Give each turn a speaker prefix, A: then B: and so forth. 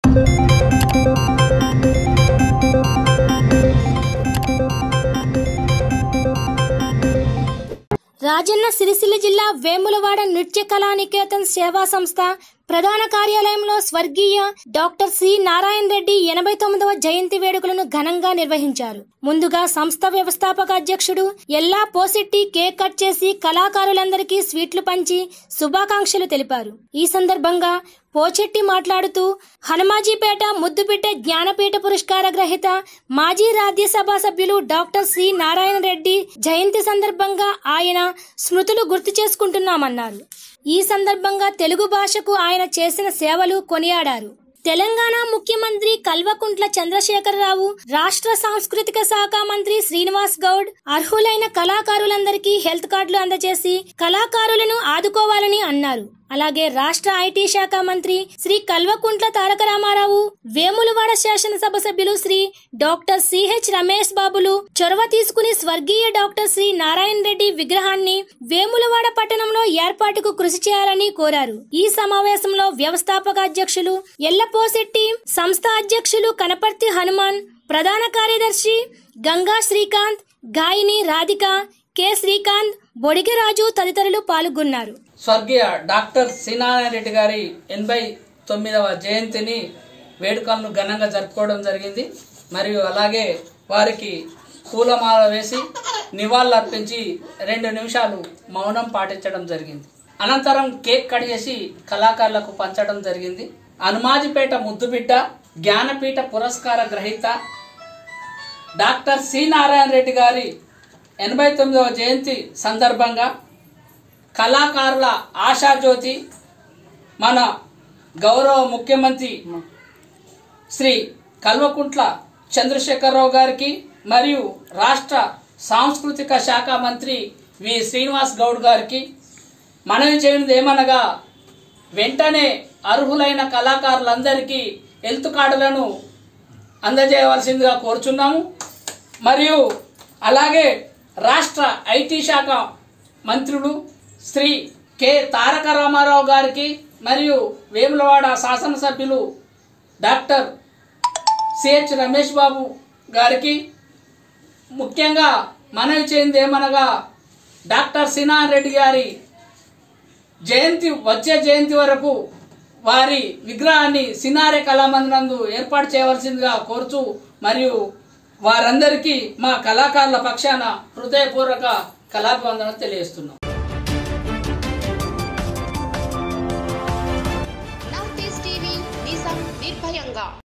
A: రాజన్న సిరిసిల్ల జిల్లా వేములవాడ నృత్య కళానికేతన్ సేవా సంస్థ ప్రధాన కార్యాలయంలో స్వర్గీయ డాక్టర్ సి నారాయణ రెడ్డి ఎనభై తొమ్మిదవ జయంతి వేడుకలను ఘనంగా నిర్వహించారు ముందుగా సంస్థ వ్యవస్థాపక అధ్యక్షుడు ఎల్లా పోసెట్టి కేక్ కట్ చేసి కళాకారులందరికీ స్వీట్లు పంచి శుభాకాంక్షలు తెలిపారు ఈ సందర్భంగా పోచెట్టి మాట్లాడుతూ హనుమాజీపేట ముద్దుబిడ్డ జ్ఞానపీఠ పురస్కార గ్రహీత మాజీ రాజ్యసభ సభ్యులు డాక్టర్ సి నారాయణ రెడ్డి జయంతి సందర్భంగా ఆయన స్మృతులు గుర్తు చేసుకుంటున్నామన్నారు ఈ సందర్భంగా తెలుగు భాషకు ఆయన చేసిన సేవలు కొనియాడారు తెలంగాణ ముఖ్యమంత్రి కల్వకుంట్ల చంద్రశేఖరరావు రాష్ట్ర సాంస్కృతిక శాఖ మంత్రి శ్రీనివాస్ గౌడ్ అర్హులైన కళాకారులందరికీ హెల్త్ కార్డులు అందజేసి కళాకారులను ఆదుకోవాలని అన్నారు అలాగే రాష్ట్ర ఐటీ శాఖ మంత్రి శ్రీ కల్వకుంట్ల తారక రామారావు వేములవాడ శాసనసభ సభ్యులు శ్రీ డాక్టర్ సిహెచ్ రమేష్ బాబులు చొరవ తీసుకుని స్వర్గీయ డాక్టర్ శ్రీ నారాయణ రెడ్డి విగ్రహాన్ని వేములవాడ పట్టణంలో ఏర్పాటుకు కృషి చేయాలని కోరారు ఈ సమావేశంలో వ్యవస్థాపక అధ్యక్షులు ఎల్లపోశెట్టి సంస్థ అధ్యక్షులు కనపర్తి హనుమాన్ ప్రధాన కార్యదర్శి గంగా శ్రీకాంత్ గాయని రాధిక కె శ్రీకాంత్ బొడిగరాజు తదితరులు పాల్గొన్నారు
B: స్వర్గీయ డాక్టర్ శ్రీనారాయణ రెడ్డి గారి ఎనభై తొమ్మిదవ జయంతిని వేడుకలను ఘనంగా జరుపుకోవడం జరిగింది మరియు అలాగే వారికి పూలమాల వేసి నివాళులర్పించి రెండు నిమిషాలు మౌనం పాటించడం జరిగింది అనంతరం కేక్ కట్ చేసి కళాకారులకు పంచడం జరిగింది హనుమాజిపేట ముద్దుబిడ్డ జ్ఞానపీఠ పురస్కార గ్రహీత డాక్టర్ సి నారాయణ రెడ్డి గారి ఎనభై తొమ్మిదవ జయంతి సందర్భంగా కళాకారుల ఆశాజ్యోతి మన గౌరవ ముఖ్యమంత్రి శ్రీ కల్వకుంట్ల చంద్రశేఖరరావు గారికి మరియు రాష్ట్ర సాంస్కృతిక శాఖ మంత్రి వి శ్రీనివాస్ గౌడ్ గారికి మనవి చేయనిది ఏమనగా వెంటనే అర్హులైన కళాకారులందరికీ హెల్త్ కార్డులను అందజేయవలసిందిగా కోరుచున్నాము మరియు అలాగే రాష్ట్ర ఐటీ శాఖ మంత్రులు శ్రీ కె తారక రామారావు గారికి మరియు వేములవాడ శాసనసభ్యులు డాక్టర్ సిహెచ్ రమేష్ బాబు గారికి ముఖ్యంగా మనవి చేయింది ఏమనగా డాక్టర్ సినాన్ రెడ్డి గారి జయంతి వచ్చే జయంతి వరకు వారి విగ్రహాన్ని సినారే కళామందిరందు ఏర్పాటు చేయవలసిందిగా కోరుచు మరియు వారందరికీ మా కళాకారుల పక్షాన హృదయపూర్వక కళాభివందన తెలియజేస్తున్నాం
C: నార్త్ ఈస్ట్ టీవీ నిజం నిర్భయంగా